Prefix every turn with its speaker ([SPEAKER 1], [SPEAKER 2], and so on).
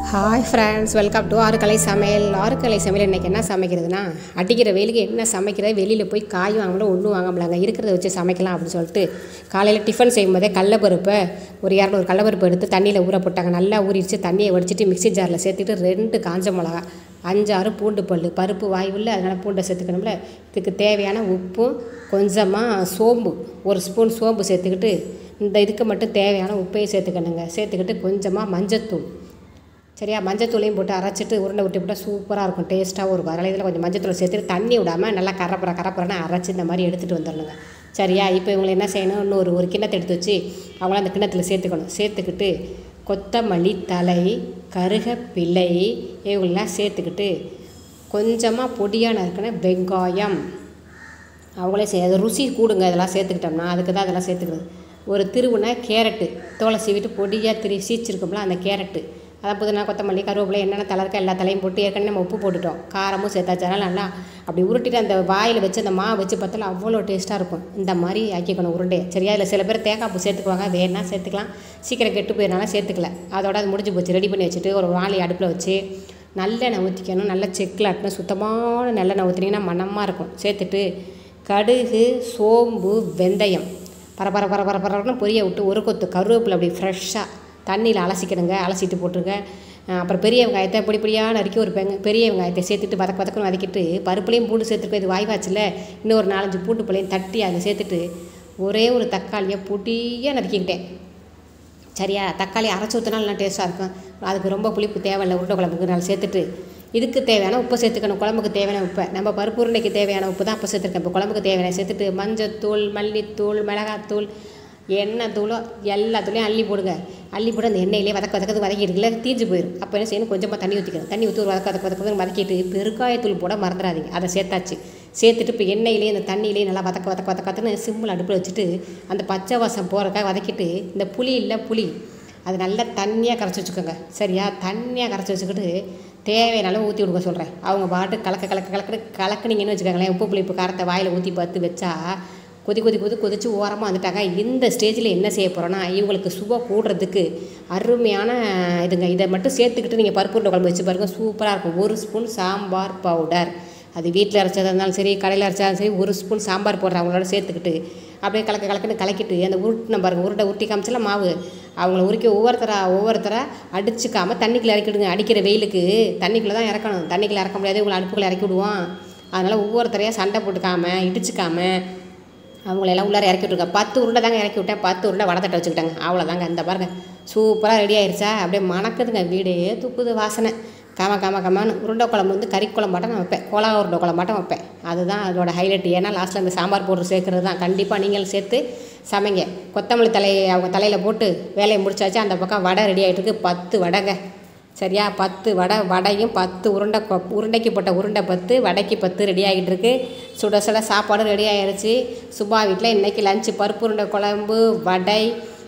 [SPEAKER 1] hi friends welcome to ஆறுக்கலை சமையல் ஆறுக்கலை சமையல் இன்றைக்கி என்ன சமைக்கிறதுனா அடிக்கிற வெயிலுக்கு என்ன சமைக்கிறது வெளியில் போய் காய் வாங்கலாம் ஒன்றும் வாங்க முடியலங்க இருக்கிறத வச்சு சமைக்கலாம் அப்படின்னு சொல்லிட்டு காலையில் டிஃபன் செய்யும்போதே கடலப்பருப்பை ஒரு இரநூறு கடலப்பருப்பு எடுத்து தண்ணியில் ஊற போட்டாங்க நல்லா ஊறிடுச்சு தண்ணியை வடிச்சிட்டு மிக்ஸி ஜாரில் சேர்த்துட்டு ரெண்டு காஞ்ச மிளகா அஞ்சாறு பூண்டு பல் பருப்பு வாயுவில் அதனால் பூண்டை சேர்த்துக்கணும்ல இதுக்கு தேவையான உப்பும் கொஞ்சமாக சோம்பு ஒரு ஸ்பூன் சோம்பு சேர்த்துக்கிட்டு இந்த இதுக்கு மட்டும் தேவையான உப்பையும் சேர்த்துக்கணுங்க சேர்த்துக்கிட்டு கொஞ்சமாக மஞ்சத்தூள் சரியா மஞ்சத்தூளையும் போட்டு அரைச்சிட்டு உருண்டை விட்டு போட்டால் சூப்பராக இருக்கும் டேஸ்ட்டாகவும் இருக்கும் அதனால் இதில் கொஞ்சம் மஞ்சத்தூள் சேர்த்துட்டு தண்ணி விடாமல் நல்லா கரப்புற கரப்புறன்னு அரைச்சி இந்த மாதிரி எடுத்துகிட்டு வந்துடணுங்க சரியா இப்போ இவங்களை என்ன செய்யணும் இன்னொரு ஒரு கிண்ணத்தை எடுத்து வச்சு அவங்கள அந்த கிண்ணத்தில் சேர்த்துக்கணும் சேர்த்துக்கிட்டு கொத்தமல்லி தலை கருகப்பிள்ளை இவங்களெலாம் சேர்த்துக்கிட்டு கொஞ்சமாக பொடியாக நறுக்கின வெங்காயம் அவங்களே செய் அது ருசி கூடுங்க இதெல்லாம் சேர்த்துக்கிட்டோம்னா அதுக்கு தான் அதெல்லாம் சேர்த்துக்கிறது ஒரு திருவுன கேரட்டு தோலை சீவிட்டு பொடியாக திரி சீச்சிருக்கோம்ல அந்த கேரட்டு அதான் புதினா கொத்தமல்லி கருவேப்பிலை என்னென்ன தலை இருக்கோ எல்லா தலையும் போட்டு ஏற்கனவே நம்ம உப்பு போட்டுட்டோம் காரமும் சேர்த்தாச்சு அதனால் நல்லா அப்படி உருட்டிட்டு அந்த வாயில் வச்சு அந்த மாவு வச்சு பார்த்தாலும் அவ்வளோ டேஸ்ட்டாக இருக்கும் இந்த மாதிரி ஆக்கிக்கணும் உருண்டையை சரியா இதில் சில பேர் தேங்காய் பூ சேர்த்துக்குவாங்க வேணா சேர்த்துக்கலாம் சீக்கிரம் கெட்டு போயிருந்தாலும் சேர்த்துக்கல அதோட அது முடிஞ்சு போச்சு ரெடி பண்ணி வச்சுட்டு ஒரு வாளி அடுப்பில் வச்சு நல்லெண்ணெய் ஊற்றிக்கணும் நல்ல செக்கில் ஆட்டணும் சுத்தமான நல்லெண்ணெய் ஊற்றினீங்கன்னா மணமாக இருக்கும் சேர்த்துட்டு கடுகு சோம்பு வெந்தயம் பர பர பர பர பரன்னு பொரிய விட்டு ஒரு கொத்து கருவேப்பிலை அப்படி ஃப்ரெஷ்ஷாக தண்ணியில் அலசிக்கணுங்க அலசிட்டு போட்டுருங்க அப்புறம் பெரிய வெங்காயத்தை பொடி பொடியாக நறுக்கி ஒரு பெங்க பெரிய வெங்காயத்தை சேர்த்துட்டு வதக்க வதக்கணும் வதக்கிட்டு பருப்புலையும் பூண்டு சேர்த்துருக்கோம் இது வாய்வாச்சில் இன்னும் ஒரு நாலஞ்சு பூண்டு பழையும் தட்டி அதில் சேர்த்துட்டு ஒரே ஒரு தக்காளியை பொடியாக நறுக்கிக்கிட்டேன் சரியா தக்காளி அரைச்சி ஊற்றினா நல்லா டேஸ்ட்டாக இருக்கும் அதுக்கு ரொம்ப புளிப்பு தேவையில்லை உருண்டை குழம்புக்கு நான் சேர்த்துட்டு இதுக்கு தேவையான உப்பு சேர்த்துக்கணும் குழம்புக்கு தேவையான உப்பை நம்ம பருப்பு உருண்டைக்கு தேவையான உப்பு தான் இப்போ சேர்த்துருக்கேன் இப்போ குழம்புக்கு தேவையான சேர்த்துட்டு மஞ்சத்தூள் மல்லித்தூள் மிளகாத்தூள் எண்ணெய் தூளோ எல்லா தூளையும் அள்ளி போடுங்க அள்ளி போட்டு அந்த எண்ணெயிலே வதக்க வதக்கிறது வதக்கிடுல தீஞ்சு போயிடும் அப்போ என்ன செய்யணும் கொஞ்சமாக தண்ணி ஊற்றிக்கணும் தண்ணி ஊற்றி ஒரு வதக்க வதக்க வதக்க வதக்கிட்டு பெருக்காயத்தூள் போட மறந்துடாதீங்க அதை சேர்த்தாச்சு சேர்த்துட்டு இப்போ எண்ணெயிலே இந்த தண்ணியிலே நல்லா வதக்க வதக்க வதக்கத்துன்னு சிம்பிள் அடுப்பில் வச்சுட்டு அந்த பச்சை வாசம் போகிறக்காக வதக்கிட்டு இந்த புளி இல்லை புளி அது நல்லா தண்ணியாக கரைச்சி வச்சுக்கோங்க சரியா தண்ணியாக கரைச்சி வச்சுக்கிட்டு தேவையான அளவு ஊற்றி கொடுக்க சொல்கிறேன் அவங்க பாட்டு கலக்க கலக்க கலக்க கலக்குனீங்கன்னு வச்சுக்கோங்களேன் உப்பு புளிப்பு காரத்தை வாயில் ஊற்றி பார்த்து வச்சா கொதி கொதி கொதி கொதிச்சு ஓரமாக வந்துட்டாங்க இந்த ஸ்டேஜில் என்ன செய்ய போகிறோன்னா இவங்களுக்கு சுவை கூடுறதுக்கு அருமையான இதுங்க இதை மட்டும் சேர்த்துக்கிட்டு நீங்கள் பருப்பு உருண்டை குழம்பு வச்சு பாருங்கள் சூப்பராக இருக்கும் ஒரு ஸ்பூன் சாம்பார் பவுடர் அது வீட்டில் அரைச்சதாக இருந்தாலும் சரி கடையில் அரைச்சாலும் சரி ஒரு ஸ்பூன் சாம்பார் போடுற அவங்களோட சேர்த்துக்கிட்டு அப்படியே கலக்க கலக்குன்னு கலக்கிட்டு அந்த உருட்டின பாருங்க உருண்டை உருட்டி காமிச்சல மாவு அவங்கள உருக்கி ஒவ்வொருத்தராக ஒவ்வொருத்தராக அடிச்சுக்காமல் தண்ணிக்குள்ளே இறக்கிவிடுங்க அடிக்கிற வெயிலுக்கு தண்ணிக்குள்ளே தான் இறக்கணும் தண்ணிக்குள்ளே இறக்க முடியாது இவங்களை அடுப்புக்குள்ளே இறக்கி விடுவோம் அதனால் ஒவ்வொருத்தரையாக சண்டை போட்டுக்காம இடிச்சுக்காம அவங்களெல்லாம் உள்ளார இறக்கி விட்ருங்க பத்து உருண்டை தாங்க இறக்கி விட்டேன் பத்து உருண்டை வடத்தட்டை வச்சுக்கிட்டாங்க அவ்வளோதாங்க இந்த பாருங்க சூப்பராக ரெடி ஆயிடுச்சா அப்படியே மணக்குதுங்க வீடே துப்புது வாசனை காம காம காமான்னு உருண்டை குழம்பு வந்து கறி குழம்பாட்டம் நான் வைப்பேன் கோலா உருண்டை குழம்பாட்டம் வைப்பேன் அதுதான் அதோட ஹைலைட் ஏன்னா லாஸ்ட்டில் அந்த சாம்பார் போட்டு சேர்க்குறது தான் கண்டிப்பாக நீங்களும் சேர்த்து சமைங்க கொத்தமல்லி தலையை அவங்க தலையில் போட்டு வேலையை முடிச்சாச்சு அந்த பக்கம் வடை ரெடி ஆகிட்டு இருக்கு பத்து வடைங்க சரியா பத்து வடை வடையும் பத்து உருண்டை கொ உருண்டைக்கு போட்ட உருண்டை பத்து வடைக்கு பத்து ரெடி ஆகிட்டு இருக்கு சுட சுட சாப்பாடு ரெடி ஆகிடுச்சு சுபா வீட்டில் இன்றைக்கி லஞ்சு பருப்பு உருண்டை குழம்பு வடை